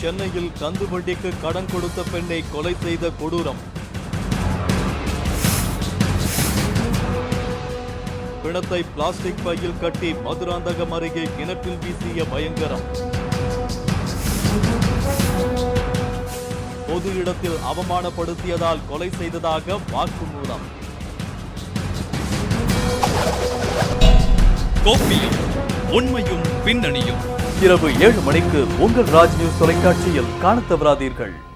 சென்னையில் கந்து வட்டிக்கு கடன் கொடுத்த பெண்ணை கொலை செய்த கொடூரம் பிணத்தை பிளாஸ்டிக் பையில் கட்டி மதுராந்தகம் அருகே கிணற்றில் வீசிய பயங்கரம் பொது இடத்தில் அவமானப்படுத்தியதால் கொலை செய்ததாக வாக்குமூலம் கோப்பியும் உண்மையும் பின்னணியும் இரவு ஏழு மணிக்கு உங்கள் ராஜ் நியூஸ் தொலைக்காட்சியில் காணத் தவறாதீர்கள்